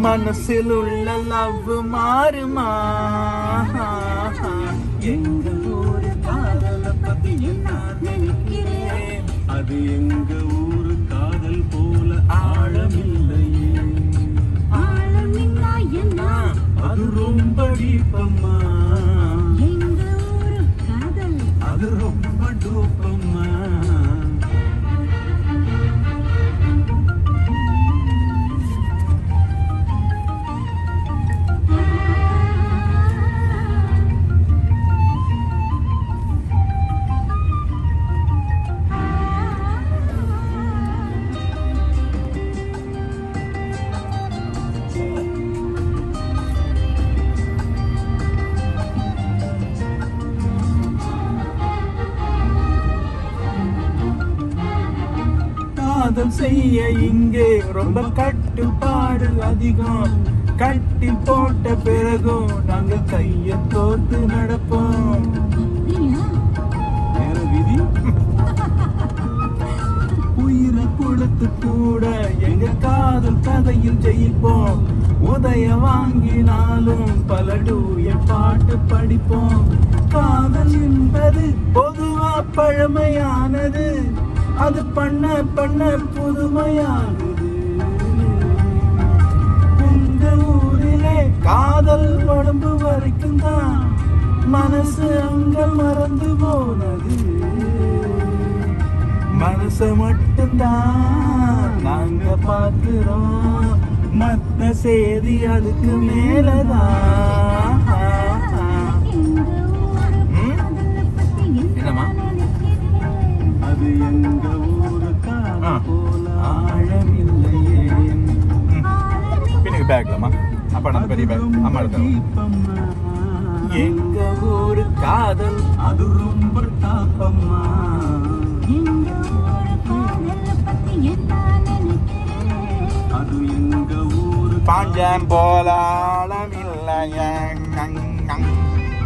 மனசில் உள்ள லவ் மாறுமா எங்க ஊரு காதல பத்தி என்ன நினைக்கிறேன் அது எங்க ஊரு காதல் போல ஆழமில்லையே ஆழமில்லா என்ன அது ரொம்ப டீப்பம்மா எங்க ஊரு காதல் அது ரொம்ப டூப்பம்மா காதல் செய்ய இங்கே ரொம்ப கட்டுப்பாடு அதிகம் கட்டி போட்ட பிறகும் நாங்க கைய கோர்த்து நடப்போம் அப்படியா? வேற விதி உயிரை கொடுத்து கூட எங்க காதல் கதையில் ஜெயிப்போம் உதய வாங்கினாலும் பல டூய பாட்டு படிப்போம் காதல் என்பது பொதுவா பழமையானது அது பண்ண பண்ண புதுமையானது உங்க ஊரிலே காதல் உடம்பு வரைக்கும் தான் மனசு அங்க மறந்து போனது மனச மட்டும்தான் நாங்க பார்க்கிறோம் மத்த செய்தி அதுக்கு மேலதான் எங்க ஊரு ம்? காதலை பத்தி என்ன என்னம்மா? நினைக்கிறேன்? அது எங்க ஊரு ஆ. காதல் போல ஆழமில்லையே பின்னுக்கு பேக்லம்மா அப்பா அந்த பெரிய பேக் அம்மா எடுத்தாங்க எங்க ஊரு காதல் அது ரொம்ப தாப்பம்மா எங்க ஊரு காதலை பத்தி என்ன நினைக்கிறேன்? அது எங்க ஊரு பாஞ்சம் போல ஆழம் இல்லையே